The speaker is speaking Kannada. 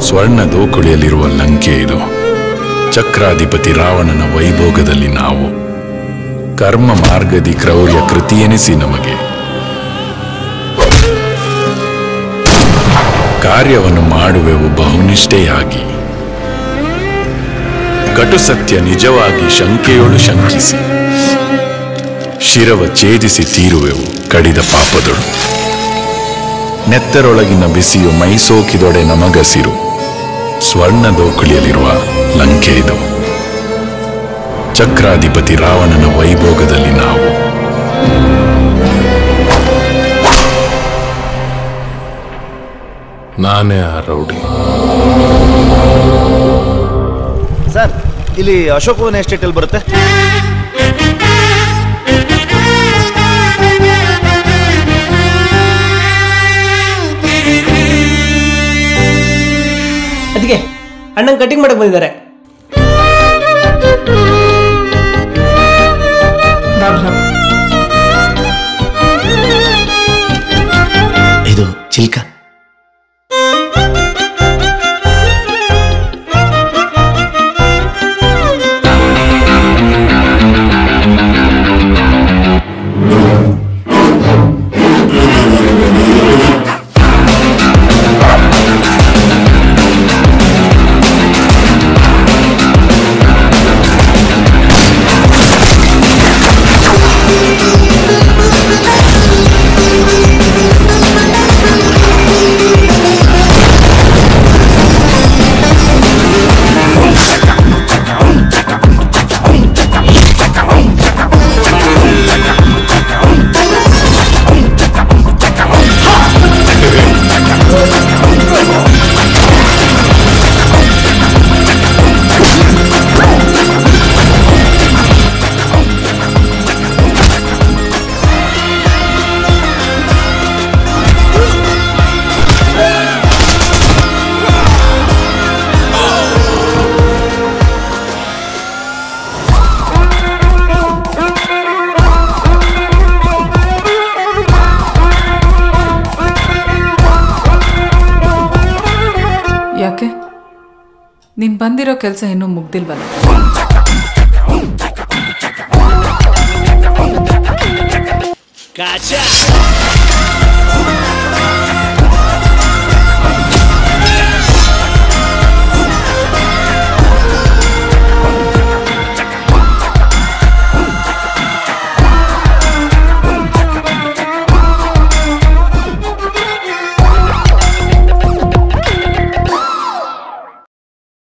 ಸ್ವರ್ಣ ದೋಕುಳಿಯಲ್ಲಿರುವ ಲಂಕೆ ಇದು ಚಕ್ರಾಧಿಪತಿ ರಾವಣನ ವೈಭೋಗದಲ್ಲಿ ನಾವು ಕರ್ಮ ಮಾರ್ಗದಿ ಕ್ರೌರ್ಯ ಕೃತಿ ಎನಿಸಿ ನಮಗೆ ಕಾರ್ಯವನ್ನು ಮಾಡುವೆವು ಬಹುನಿಷ್ಠೆಯಾಗಿ ಕಟು ಸತ್ಯ ನಿಜವಾಗಿ ಶಂಕೆಯೊಳು ಶಂಕಿಸಿ ಶಿರವ ಛೇದಿಸಿ ತೀರುವೆವು ಕಡಿದ ಪಾಪದೊಳು ನೆತ್ತರೊಳಗಿನ ಬಿಸಿಯು ಮೈಸೋಕಿದೊಡೆ ನಮಗಸಿರು ಸ್ವರ್ಣ ದೋಕುಳಿಯಲ್ಲಿರುವ ಲಂಕೆ ಇದು ಚಕ್ರಾಧಿಪತಿ ರಾವಣನ ವೈಭೋಗದಲ್ಲಿ ನಾವು ನಾನೇ ಆ ರೌಡಿ ಸರ್ ಇಲ್ಲಿ ಅಶೋಕ್ ಭವನ್ ಎಸ್ಟೇಟ್ ಅಲ್ಲಿ ಬರುತ್ತೆ ಅದಕ್ಕೆ ಅಣ್ಣನ್ ಕಟಿಂಗ್ ಮಾಡಕ್ ಬಂದಿದ್ದಾರೆ ಇದು ಚಿಲ್ಕ ಯಾಕೆ ನೀನ್ ಬಂದಿರೋ ಕೆಲಸ ಇನ್ನೂ ಮುಗ್ದಿಲ್ವಲ್ಲ Gotcha!